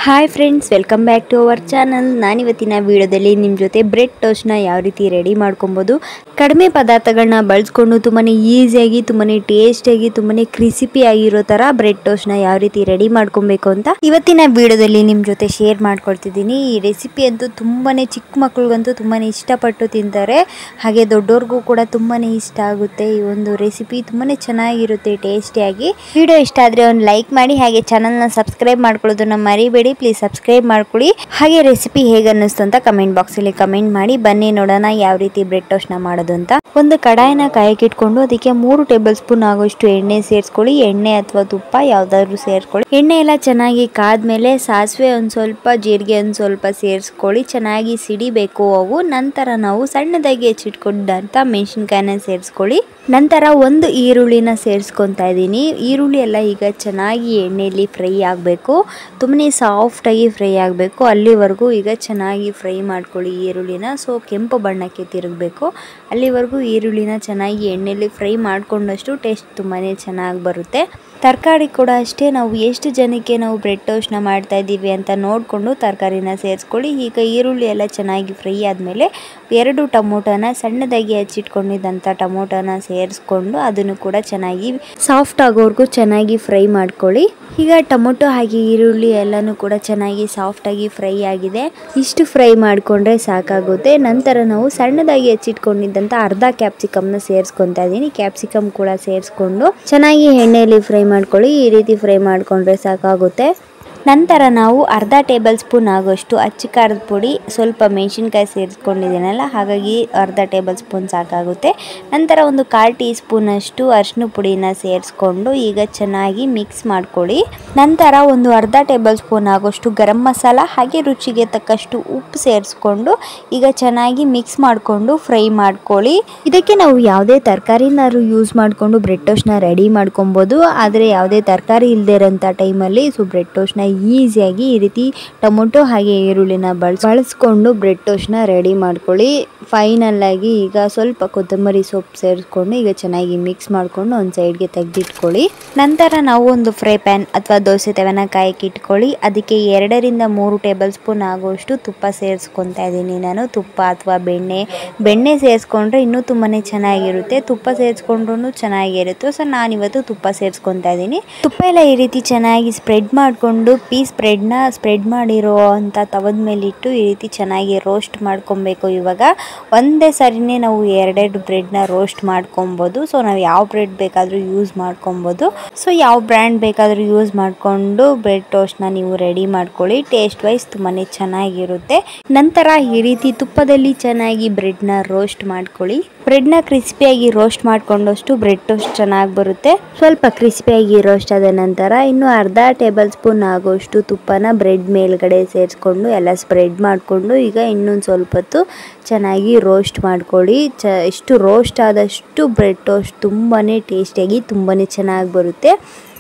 hi friends welcome back to our channel ನಾನಿವತ್ತಿನ ವಿಡಿಯೋದಲ್ಲಿ ನಿಮ್ಮ ಜೊತೆ ಬ್ರೆಡ್ ಟೋಸ್ಟ್ನ ಯಾವ ರೀತಿ ರೆಡಿ ಮಾಡ್ಕೊಬೋದು ಕಡಿಮೆ ಪದಾರ್ಥಗಳನ್ನ ಬಳಸ್ಕೊಂಡು ತುಂಬಾ ಈಸಿಯಾಗಿ ತುಂಬಾ ಟೇಸ್ಟಿಯಾಗಿ ತುಂಬಾ ಕ್ರಿಸಿಪಿ ಆಗಿರೋ ಥರ ಬ್ರೆಡ್ ಟೋಸ್ಟ್ನ ಯಾವ ರೀತಿ ರೆಡಿ ಮಾಡ್ಕೊಬೇಕು ಅಂತ ಇವತ್ತಿನ ವಿಡಿಯೋದಲ್ಲಿ ನಿಮ್ಮ ಜೊತೆ ಶೇರ್ ಮಾಡ್ಕೊಳ್ತಿದ್ದೀನಿ ಈ ರೆಸಿಪಿ ಅಂತೂ ತುಂಬಾ ಚಿಕ್ಕ ಮಕ್ಳಿಗಂತೂ ತುಂಬಾ ಇಷ್ಟಪಟ್ಟು ತಿಂತಾರೆ ಹಾಗೆ ದೊಡ್ಡವ್ರಿಗೂ ಕೂಡ ತುಂಬಾ ಇಷ್ಟ ಆಗುತ್ತೆ ಈ ಒಂದು ರೆಸಿಪಿ ತುಂಬಾ ಚೆನ್ನಾಗಿರುತ್ತೆ ಟೇಸ್ಟಿಯಾಗಿ ವಿಡಿಯೋ ಇಷ್ಟ ಆದರೆ ಒಂದು ಲೈಕ್ ಮಾಡಿ ಹಾಗೆ ಚಾನಲ್ನ ಸಬ್ಸ್ಕ್ರೈಬ್ ಮಾಡ್ಕೊಳ್ಳೋದನ್ನ ಮರಿಬೇಡಿ ಪ್ಲೀಸ್ ಸಬ್ಸ್ಕ್ರೈಬ್ ಮಾಡ್ಕೊಳ್ಳಿ ಹಾಗೆ ರೆಸಿಪಿ ಹೇಗೆ ಅನ್ನಿಸ್ತು ಅಂತ ಕಮೆಂಟ್ ಬಾಕ್ಸಲ್ಲಿ ಕಮೆಂಟ್ ಮಾಡಿ ಬನ್ನಿ ನೋಡೋಣ ಯಾವ ರೀತಿ ಬ್ರೆಡ್ ಟೋಸ್ಟ್ನ ಮಾಡೋದು ಅಂತ ಒಂದು ಕಡಾಯಿನ ಕಾಯಕ್ಕೆ ಇಟ್ಕೊಂಡು ಅದಕ್ಕೆ ಮೂರು ಟೇಬಲ್ ಸ್ಪೂನ್ ಆಗೋಷ್ಟು ಎಣ್ಣೆ ಸೇರಿಸ್ಕೊಳ್ಳಿ ಎಣ್ಣೆ ಅಥವಾ ತುಪ್ಪ ಯಾವ್ದಾದ್ರು ಸೇರಿಸ್ಕೊಳ್ಳಿ ಎಣ್ಣೆ ಎಲ್ಲ ಚೆನ್ನಾಗಿ ಕಾದ್ಮೇಲೆ ಸಾಸಿವೆ ಒಂದು ಸ್ವಲ್ಪ ಜೀರಿಗೆ ಒಂದು ಸ್ವಲ್ಪ ಸೇರಿಸ್ಕೊಳ್ಳಿ ಚೆನ್ನಾಗಿ ಸಿಡಿಬೇಕು ಅವು ನಂತರ ನಾವು ಸಣ್ಣದಾಗಿ ಹೆಚ್ಚಿಟ್ಕೊಂಡಂತ ಮೆಣಸಿನ್ಕಾಯಿನ ಸೇರಿಸ್ಕೊಳ್ಳಿ ನಂತರ ಒಂದು ಈರುಳ್ಳಿನ ಸೇರಿಸ್ಕೊತಾ ಇದ್ದೀನಿ ಈರುಳ್ಳಿ ಎಲ್ಲ ಈಗ ಚೆನ್ನಾಗಿ ಎಣ್ಣೆಯಲ್ಲಿ ಫ್ರೈ ಆಗಬೇಕು ತುಂಬನೇ ಸಾಫ್ಟಾಗಿ ಫ್ರೈ ಆಗಬೇಕು ಅಲ್ಲಿವರೆಗೂ ಈಗ ಚೆನ್ನಾಗಿ ಫ್ರೈ ಮಾಡ್ಕೊಳ್ಳಿ ಈರುಳ್ಳಿನ ಸೊ ಕೆಂಪು ಬಣ್ಣಕ್ಕೆ ತಿರುಗಬೇಕು ಅಲ್ಲಿವರೆಗೂ ಈರುಳ್ಳಿನ ಚೆನ್ನಾಗಿ ಎಣ್ಣೆಯಲ್ಲಿ ಫ್ರೈ ಮಾಡ್ಕೊಂಡಷ್ಟು ಟೇಸ್ಟ್ ತುಂಬಾ ಚೆನ್ನಾಗಿ ಬರುತ್ತೆ ತರಕಾರಿ ಕೂಡ ಅಷ್ಟೇ ನಾವು ಎಷ್ಟು ಜನಕ್ಕೆ ನಾವು ಬ್ರೆಡ್ ಟೋಸ್ಟ್ನ ಮಾಡ್ತಾ ಇದ್ದೀವಿ ಅಂತ ನೋಡಿಕೊಂಡು ತರಕಾರಿನ ಸೇರಿಸ್ಕೊಳ್ಳಿ ಈಗ ಈರುಳ್ಳಿ ಎಲ್ಲ ಚೆನ್ನಾಗಿ ಫ್ರೈ ಆದಮೇಲೆ ಎರಡು ಟೊಮೊಟೊನ ಸಣ್ಣದಾಗಿ ಹಚ್ಚಿಟ್ಕೊಂಡಿದ್ದಂಥ ಟೊಮೊಟೊನ ಸೇರಿಸ್ಕೊಂಡು ಅದನ್ನು ಕೂಡ ಚೆನ್ನಾಗಿ ಸಾಫ್ಟ್ ಆಗೋವರೆಗೂ ಚೆನ್ನಾಗಿ ಫ್ರೈ ಮಾಡ್ಕೊಳ್ಳಿ ಈಗ ಟೊಮೊಟೊ ಹಾಗೆ ಈರುಳ್ಳಿ ಎಲ್ಲನೂ ಕೂಡ ಚೆನ್ನಾಗಿ ಸಾಫ್ಟಾಗಿ ಫ್ರೈ ಆಗಿದೆ ಇಷ್ಟು ಫ್ರೈ ಮಾಡಿಕೊಂಡ್ರೆ ಸಾಕಾಗುತ್ತೆ ನಂತರ ನಾವು ಸಣ್ಣದಾಗಿ ಹೆಚ್ಚಿಟ್ಕೊಂಡಿದ್ದಂಥ ಅರ್ಧ ಕ್ಯಾಪ್ಸಿಕಮ್ನ ಸೇರಿಸ್ಕೊತಾ ಇದ್ದೀನಿ ಕ್ಯಾಪ್ಸಿಕಮ್ ಕೂಡ ಸೇರಿಸ್ಕೊಂಡು ಚೆನ್ನಾಗಿ ಎಣ್ಣೆಯಲ್ಲಿ ಫ್ರೈ ಮಾಡ್ಕೊಳ್ಳಿ ಈ ರೀತಿ ಫ್ರೈ ಮಾಡಿಕೊಂಡ್ರೆ ಸಾಕಾಗುತ್ತೆ ನಂತರ ನಾವು ಅರ್ಧ ಟೇಬಲ್ ಸ್ಪೂನ್ ಆಗೋಷ್ಟು ಅಚ್ಚ ಖಾರದ ಪುಡಿ ಸ್ವಲ್ಪ ಮೆಣಸಿನ್ಕಾಯಿ ಸೇರಿಸ್ಕೊಂಡಿದ್ದೀನಲ್ಲ ಹಾಗಾಗಿ ಅರ್ಧ ಟೇಬಲ್ ಸ್ಪೂನ್ ಸಾಕಾಗುತ್ತೆ ನಂತರ ಒಂದು ಕಾಲು ಟೀ ಸ್ಪೂನಷ್ಟು ಅರಿಶಿನ ಪುಡಿನ ಸೇರಿಸ್ಕೊಂಡು ಈಗ ಚೆನ್ನಾಗಿ ಮಿಕ್ಸ್ ಮಾಡ್ಕೊಳ್ಳಿ ನಂತರ ಒಂದು ಅರ್ಧ ಟೇಬಲ್ ಸ್ಪೂನ್ ಆಗೋಷ್ಟು ಗರಂ ಮಸಾಲ ಹಾಗೆ ರುಚಿಗೆ ತಕ್ಕಷ್ಟು ಉಪ್ಪು ಸೇರಿಸ್ಕೊಂಡು ಈಗ ಚೆನ್ನಾಗಿ ಮಿಕ್ಸ್ ಮಾಡಿಕೊಂಡು ಫ್ರೈ ಮಾಡ್ಕೊಳ್ಳಿ ಇದಕ್ಕೆ ನಾವು ಯಾವುದೇ ತರಕಾರಿನಾದ್ರು ಯೂಸ್ ಮಾಡಿಕೊಂಡು ಬ್ರೆಡ್ ಟೋಸ್ಟ್ನ ರೆಡಿ ಮಾಡ್ಕೊಬೋದು ಆದರೆ ಯಾವುದೇ ತರಕಾರಿ ಇಲ್ಲದೆ ಇರೋಂಥ ಟೈಮಲ್ಲಿ ಸೊ ಬ್ರೆಡ್ ಟೋಸ್ಟ್ನ ಈಸಿಯಾಗಿ ಈ ರೀತಿ ಟೊಮೊಟೊ ಹಾಗೆ ಈರುಳ್ಳಿನ ಬಳಸ್ ಬಳಸ್ಕೊಂಡು ಬ್ರೆಡ್ ಟೋಸ್ಟ್ನ ರೆಡಿ ಮಾಡ್ಕೊಳ್ಳಿ ಫೈನಲ್ ಆಗಿ ಈಗ ಸ್ವಲ್ಪ ಕೊತ್ತಂಬರಿ ಸೊಪ್ಪು ಸೇರಿಸ್ಕೊಂಡು ಈಗ ಚೆನ್ನಾಗಿ ಮಿಕ್ಸ್ ಮಾಡಿಕೊಂಡು ಒಂದು ಸೈಡ್ಗೆ ತೆಗೆದಿಟ್ಕೊಳ್ಳಿ ನಂತರ ನಾವು ಒಂದು ಫ್ರೈ ಪ್ಯಾನ್ ಅಥವಾ ದೋಸೆ ತವನ ಕಾಯಕ್ಕೆ ಇಟ್ಕೊಳ್ಳಿ ಅದಕ್ಕೆ ಎರಡರಿಂದ ಮೂರು ಟೇಬಲ್ ಸ್ಪೂನ್ ಆಗುವಷ್ಟು ತುಪ್ಪ ಸೇರಿಸ್ಕೊತಾ ಇದ್ದೀನಿ ನಾನು ತುಪ್ಪ ಅಥವಾ ಬೆಣ್ಣೆ ಬೆಣ್ಣೆ ಸೇರಿಸ್ಕೊಂಡ್ರೆ ಇನ್ನೂ ತುಂಬಾ ಚೆನ್ನಾಗಿರುತ್ತೆ ತುಪ್ಪ ಸೇರಿಸ್ಕೊಂಡ್ರೂ ಚೆನ್ನಾಗಿರುತ್ತೆ ಸೊ ನಾನಿವತ್ತು ತುಪ್ಪ ಸೇರಿಸ್ಕೊತಾ ಇದ್ದೀನಿ ತುಪ್ಪ ಎಲ್ಲ ಈ ರೀತಿ ಚೆನ್ನಾಗಿ ಸ್ಪ್ರೆಡ್ ಮಾಡಿಕೊಂಡು ಪೀಸ್ ಸ್ಪ್ರೆಡ್ನ ಸ್ಪ್ರೆಡ್ ಮಾಡಿರೋ ಅಂಥ ತವದ ಮೇಲೆ ಇಟ್ಟು ಈ ರೀತಿ ಚೆನ್ನಾಗಿ ರೋಸ್ಟ್ ಮಾಡ್ಕೊಬೇಕು ಇವಾಗ ಒಂದೇ ಸರಿನೇ ನಾವು ಎರಡೆರಡು ಬ್ರೆಡ್ನ ರೋಸ್ಟ್ ಮಾಡ್ಕೊಬೋದು ಸೊ ನಾವು ಯಾವ ಬ್ರೆಡ್ ಬೇಕಾದರೂ ಯೂಸ್ ಮಾಡ್ಕೊಬೋದು ಸೊ ಯಾವ ಬ್ರ್ಯಾಂಡ್ ಬೇಕಾದರೂ ಯೂಸ್ ಮಾಡಿಕೊಂಡು ಬ್ರೆಡ್ ಟೋಸ್ಟ್ನ ನೀವು ರೆಡಿ ಮಾಡ್ಕೊಳ್ಳಿ ಟೇಸ್ಟ್ ವೈಸ್ ತುಂಬಾ ಚೆನ್ನಾಗಿರುತ್ತೆ ನಂತರ ಈ ರೀತಿ ತುಪ್ಪದಲ್ಲಿ ಚೆನ್ನಾಗಿ ಬ್ರೆಡ್ನ ರೋಸ್ಟ್ ಮಾಡ್ಕೊಳ್ಳಿ ಬ್ರೆಡ್ನ ಕ್ರಿಸ್ಪಿಯಾಗಿ ರೋಸ್ಟ್ ಮಾಡ್ಕೊಂಡಷ್ಟು ಬ್ರೆಡ್ ಟೋಸ್ಟ್ ಚೆನ್ನಾಗಿ ಬರುತ್ತೆ ಸ್ವಲ್ಪ ಕ್ರಿಸ್ಪಿಯಾಗಿ ರೋಸ್ಟ್ ಆದ ನಂತರ ಇನ್ನು ಅರ್ಧ ಟೇಬಲ್ ಸ್ಪೂನ್ ಆಗೋಷ್ಟು ತುಪ್ಪನ ಬ್ರೆಡ್ ಮೇಲ್ಗಡೆ ಸೇರಿಸ್ಕೊಂಡು ಎಲ್ಲ ಸ್ಪ್ರೆಡ್ ಮಾಡಿಕೊಂಡು ಈಗ ಇನ್ನೊಂದು ಸ್ವಲ್ಪ ಹೊತ್ತು ಚೆನ್ನಾಗಿ ರೋಸ್ಟ್ ಮಾಡ್ಕೊಳ್ಳಿ ಚ ಎಷ್ಟು ರೋಸ್ಟ್ ಆದಷ್ಟು ಬ್ರೆಡ್ ಟೋಸ್ಟ್ ತುಂಬಾ ಟೇಸ್ಟಿಯಾಗಿ ತುಂಬಾ ಚೆನ್ನಾಗಿ ಬರುತ್ತೆ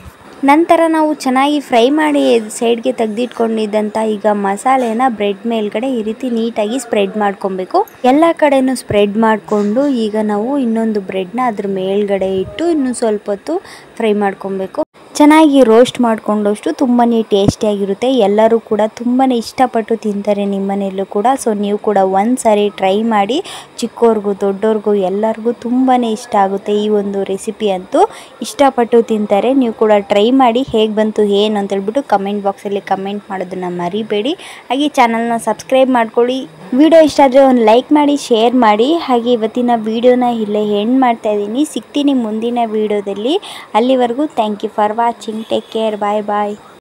ನಂತರ ನಾವು ಚೆನ್ನಾಗಿ ಫ್ರೈ ಮಾಡಿ ಸೈಡ್ಗೆ ತೆಗೆದಿಟ್ಕೊಂಡಿದ್ದಂಥ ಈಗ ಮಸಾಲೆನ ಬ್ರೆಡ್ ಮೇಲ್ಗಡೆ ಈ ರೀತಿ ನೀಟಾಗಿ ಸ್ಪ್ರೆಡ್ ಮಾಡ್ಕೊಬೇಕು ಎಲ್ಲ ಕಡೆನೂ ಸ್ಪ್ರೆಡ್ ಮಾಡಿಕೊಂಡು ಈಗ ನಾವು ಇನ್ನೊಂದು ಬ್ರೆಡ್ನ ಅದ್ರ ಮೇಲ್ಗಡೆ ಇಟ್ಟು ಇನ್ನೂ ಸ್ವಲ್ಪ ಹೊತ್ತು ಫ್ರೈ ಮಾಡ್ಕೊಬೇಕು ಚೆನ್ನಾಗಿ ರೋಸ್ಟ್ ಮಾಡ್ಕೊಂಡಷ್ಟು ತುಂಬಾ ಟೇಸ್ಟಿಯಾಗಿರುತ್ತೆ ಎಲ್ಲರೂ ಕೂಡ ತುಂಬಾ ಇಷ್ಟಪಟ್ಟು ತಿಂತಾರೆ ನಿಮ್ಮ ಮನೆಯಲ್ಲೂ ಕೂಡ ಸೊ ನೀವು ಕೂಡ ಒಂದು ಸಾರಿ ಟ್ರೈ ಮಾಡಿ ಚಿಕ್ಕವ್ರಿಗೂ ದೊಡ್ಡವ್ರಿಗೂ ಎಲ್ಲರಿಗೂ ತುಂಬಾ ಇಷ್ಟ ಆಗುತ್ತೆ ಈ ಒಂದು ರೆಸಿಪಿ ಅಂತೂ ಇಷ್ಟಪಟ್ಟು ತಿಂತಾರೆ ನೀವು ಕೂಡ ಟ್ರೈ ಮಾಡಿ ಹೇಗೆ ಬಂತು ಏನು ಅಂತ ಹೇಳ್ಬಿಟ್ಟು ಕಮೆಂಟ್ ಬಾಕ್ಸಲ್ಲಿ ಕಮೆಂಟ್ ಮಾಡೋದನ್ನು ಮರಿಬೇಡಿ ಹಾಗೆ ಚಾನಲ್ನ ಸಬ್ಸ್ಕ್ರೈಬ್ ಮಾಡ್ಕೊಳ್ಳಿ ವಿಡಿಯೋ ಇಷ್ಟ ಆದರೆ ಒಂದು ಲೈಕ್ ಮಾಡಿ ಶೇರ್ ಮಾಡಿ ಹಾಗೆ ಇವತ್ತಿನ ವಿಡಿಯೋನ ಇಲ್ಲೇ ಎಂಡ್ ಮಾಡ್ತಾ ಇದ್ದೀನಿ ಸಿಗ್ತೀನಿ ಮುಂದಿನ ವಿಡಿಯೋದಲ್ಲಿ ಅಲ್ಲಿವರೆಗೂ thank you for watching take care bye bye